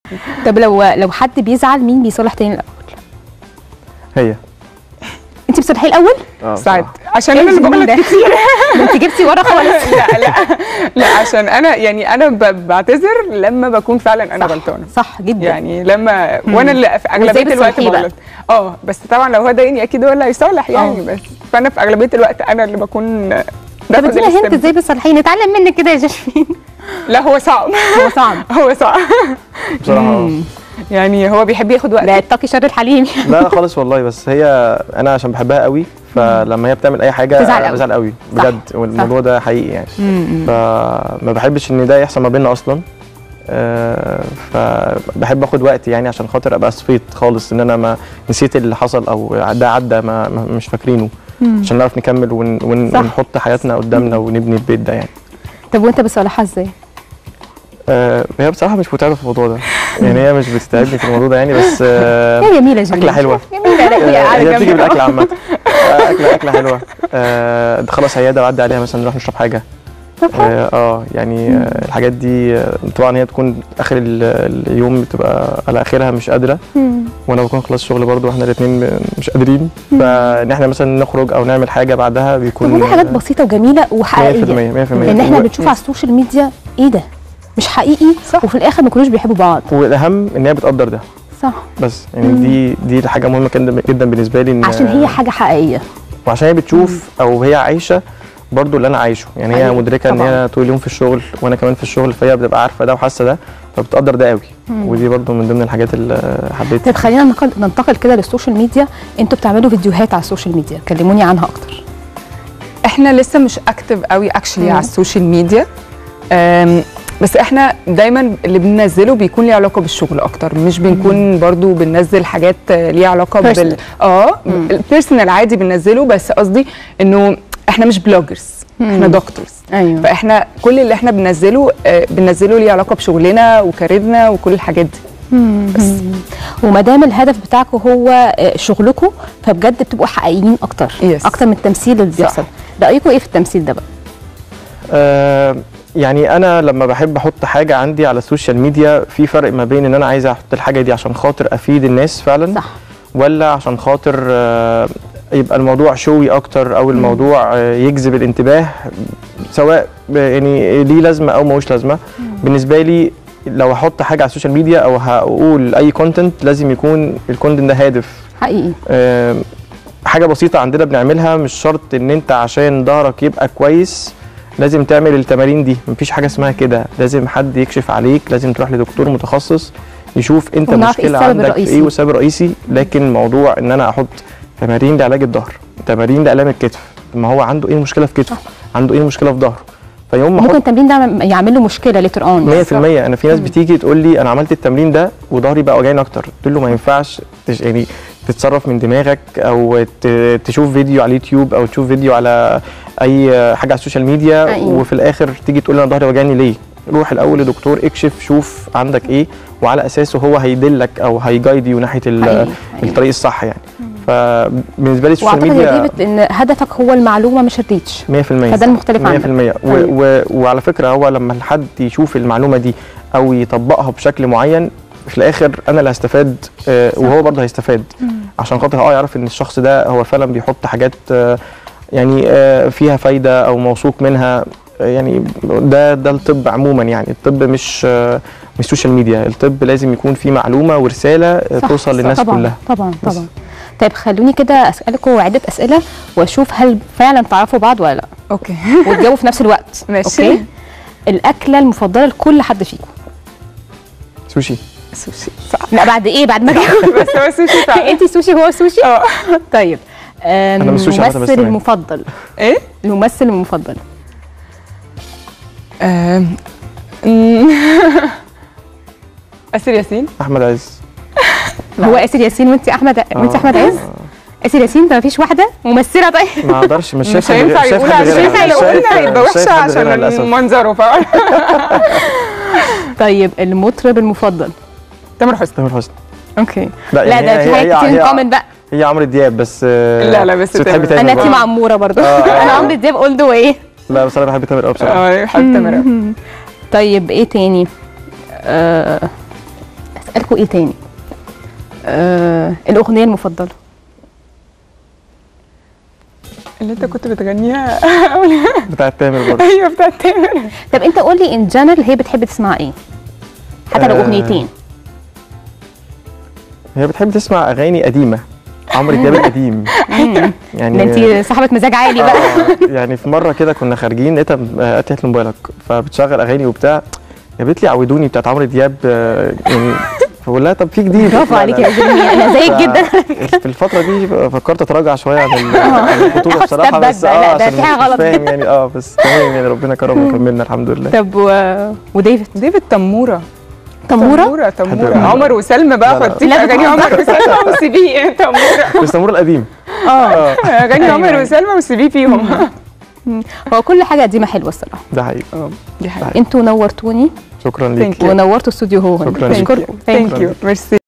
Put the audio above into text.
طب لو لو حد بيزعل مين بيصلح تاني الاول هي انت بتصلحيه الاول اه ساعات بصراحة. عشان انا اللي إيه بغلط ده؟ كتير ده انت جبتي ورا خالص لا لا لا عشان انا يعني انا ب- بعتذر لما بكون فعلا انا صح، غلطانه صح جدا يعني لما وانا اللي في وإزاي اغلبيه الوقت بتصلحيه بقى؟ بغلط اه بس طبعا لو هو ضايقني اكيد هو اللي هيصلح يعني آه. بس فانا في اغلبيه الوقت انا اللي بكون طب باخد ادينا هنت الاستم- ازاي بتصلحيه نتعلم منك كده يا جاسمين لا هو صعب هو صعب هو صعب بصراحه آه. يعني هو بيحب ياخد وقت لا اتقي شر الحليم لا لا خالص والله بس هي انا عشان بحبها قوي فلما هي بتعمل اي حاجه تزعل قوي. بزعل قوي صح، بجد والموضوع ده حقيقي يعني مم. فما بحبش ان ده يحصل ما بيننا اصلا آه، فبحب اخد وقتي يعني عشان خاطر ابقى صفيت خالص ان انا ما نسيت اللي حصل او ده عدى ما ما- مش فاكرينه عشان نعرف نكمل ون ون صح. ونحط حياتنا قدامنا ونبني البيت ده يعني طب وانت بتصلحها ازاي؟ آه، هي بصراحه مش متعبه في الموضوع ده يعني هي مش بتتعبني في الموضوع ده يعني بس آه، هي جميله جميله اكله حلوه جميله لا هي آه، قاعده هي بتيجي جنبي بالاكل عامه آه، اكله اكله حلوه آه، خلاص عياده وعدي عليها مثلا نروح نشرب حاجه طب حلو. اه آه، يعني آه، الحاجات دي آه، طبعا هي تكون اخر ال- اليوم بتبقى على اخرها مش قادره مم. وانا بكون خلاص شغل برضو واحنا الاثنين مش قادرين فان احنا مثلا نخرج او نعمل حاجه بعدها طب بيكون ودي حاجات بسيطه وجميله 100% وحقيقيه 100% لان احنا و- بنشوف على السوشيال ميديا ايه ده مش حقيقي صح. وفي الاخر ما كانوش بيحبوا بعض والاهم ان هي بتقدر ده صح بس يعني دي دي حاجه مهمه جدا جدا بالنسبه لي ان عشان هي حاجه حقيقيه وعشان هي بتشوف او هي عايشه برضو اللي انا عايشه يعني هي أيوة، مدركه ان طبعاً. هي طول اليوم في الشغل وانا كمان في الشغل فهي بتبقى عارفه ده وحاسه ده فبتقدر ده قوي ودي برضو من ضمن الحاجات اللي حبيت طيب خلينا ننتقل ننتقل كده للسوشيال ميديا انتوا بتعملوا فيديوهات على السوشيال ميديا كلموني عنها اكتر احنا لسه مش اكتف قوي اكشلي مم. على السوشيال ميديا أم، بس احنا دايما اللي بننزله بيكون ليه علاقه بالشغل اكتر مش بنكون برضو بننزل حاجات آه، ليها علاقه Personal. بال اه مم. البيرسونال عادي بننزله بس قصدي انه احنا مش بلوجرز احنا دكتورز ايوه فاحنا كل اللي احنا بننزله آه، بننزله ليه علاقه بشغلنا وكاريرنا وكل الحاجات دي بس وما دام الهدف بتاعكم هو آه، شغلكم فبجد بتبقوا حقيقيين اكتر Yes. اكتر من التمثيل اللي صح. بيحصل رايكم ايه في التمثيل ده بقى آه يعني انا لما بحب احط حاجه عندي على السوشيال ميديا في فرق ما بين ان انا عايز احط الحاجه دي عشان خاطر افيد الناس فعلا صح ولا عشان خاطر آه، يبقى الموضوع شوي اكتر او الموضوع آه، يجذب الانتباه سواء ب- يعني ليه لازمه او ملوش لازمه بالنسبه لي لو هحط حاجه على السوشيال ميديا او هقول اي كونتنت لازم يكون الكونتنت ده هادف حقيقي آم، حاجه بسيطه عندنا بنعملها مش شرط ان انت عشان ظهرك يبقى كويس لازم تعمل التمارين دي مفيش حاجه اسمها كده لازم حد يكشف عليك لازم تروح لدكتور متخصص يشوف انت ونعرف إيه مشكله السبب عندك في الرئيسي. ايه والسبب الرئيسي لكن موضوع ان انا احط تمارين لعلاج الظهر تمارين لالام الكتف ما هو عنده ايه المشكله في كتفه عنده ايه المشكله في ظهره فيوم ما ممكن احط التمرين ده يعمل له مشكله ليتر اون 100% انا في ناس بتيجي تقول لي انا عملت التمرين ده وظهري بقى وجعني اكتر قلت له ما ينفعش تش يعني تتصرف من دماغك او ت- تشوف فيديو على اليوتيوب او تشوف فيديو على اي حاجه على السوشيال ميديا أيوة. وفي الاخر تيجي تقول لي انا ظهري وجعني ليه روح الاول لدكتور اكشف شوف عندك ايه وعلى اساسه هو هيدلك او هيجايد يو ناحيه ال- حقيقي. الطريق الصح يعني فبالنسبه لي السوشيال واعتقد يا ميديا ديفيد ان هدفك هو المعلومه مش الريتش 100% فده المختلف عنك 100% و أيوة. و وعلى فكره هو لما حد يشوف المعلومه دي او يطبقها بشكل معين في الاخر انا اللي هستفاد آه وهو برضه هيستفاد عشان خاطر اه يعرف ان الشخص ده هو فعلا بيحط حاجات آه يعني آه فيها فايده او موثوق منها آه يعني ده ده الطب عموما يعني الطب مش آه مش سوشيال ميديا الطب لازم يكون فيه معلومه ورساله آه صح، توصل صح. للناس طبعا كلها طبعا بس. طبعا طيب خلوني كده اسالكم عده اسئله واشوف هل فعلا تعرفوا بعض ولا لا اوكي وتجاوبوا في نفس الوقت ماشي. اوكي الاكله المفضله لكل حد فيكم سوشي سوشي صح لا بعد ايه بعد ما أجاوب. بس هو سوشي فعلا انت سوشي هو سوشي اه طيب آم، أنا مش سوشي عامة بس الممثل تمام. المفضل ايه الممثل المفضل آم، أمم. اسر ياسين احمد عز هو اسر ياسين وانت احمد وانت آه. احمد عز اسر ياسين ده مفيش واحده ممثله طيب ما اقدرش مش شايف مش حد غير- هينفع شايف يقول حد عشان غيرها. ينفع مش لو شايف- قلنا يبقى مش شايف وحشه حد غيرها عشان للأسف. منظره فاهم طيب المطرب المفضل تامر حسني تامر حسني اوكي لا, لا يعني ده هي- في هي- حاجات كتير هي- ان كومن بقى هي عمرو دياب بس آه، لا، لا، بس بتحب تامر. تامر انا برضه. تيم عموره برضو آه. انا عمرو دياب اول ذا واي لا بس انا بحب تامر قوي بصراحه اه بحب تامر أوي. طيب ايه تاني آه لكم ايه تاني آه الاغنيه المفضله اللي انت كنت بتغنيها بتاعت تامر برضه ايوه بتاعت تامر طب انت قول لي ان جنرال هي بتحب تسمع ايه حتى لو آه. اغنيتين هي بتحب تسمع اغاني قديمه عمرو دياب القديم ان يعني انت صاحبه مزاج عالي بقى آه، يعني في مره كده كنا خارجين لقيتها آه، هات لي موبايلك فبتشغل اغاني وبتاع يا بنت لي عودوني بتاعت عمرو دياب آه، يعني فبقول لها طب في جديد برافو لا، عليك لا. يا جميل انا زيك ف- جدا في الفتره دي فكرت اتراجع شويه عن ال- عن الخطوبه آخد بصراحه step back بس بقى، لا، اه ده عشان في حاجة مش غلط. فاهم يعني اه بس تمام يعني ربنا كرم وكملنا الحمد لله طب و... وديفيد ديفيد تموره تموره تموره تموره تمورة. عمر وسلمى بقى لا، لا. حطيه في لا، اغاني بتهزر. عمر وسلمى وسيبيه تموره بس تمور القديم اه اه اغاني عمر أيوة. وسلمى وسيبيه فيهم هو كل حاجه قديمه حلوه الصراحه ده حقيقي اه دي حقيقة انتوا نورتوني شكرا ليك Thank you. ونورتوا استوديو هو شكراً ليك. بشكركم ثانك يو ميرسي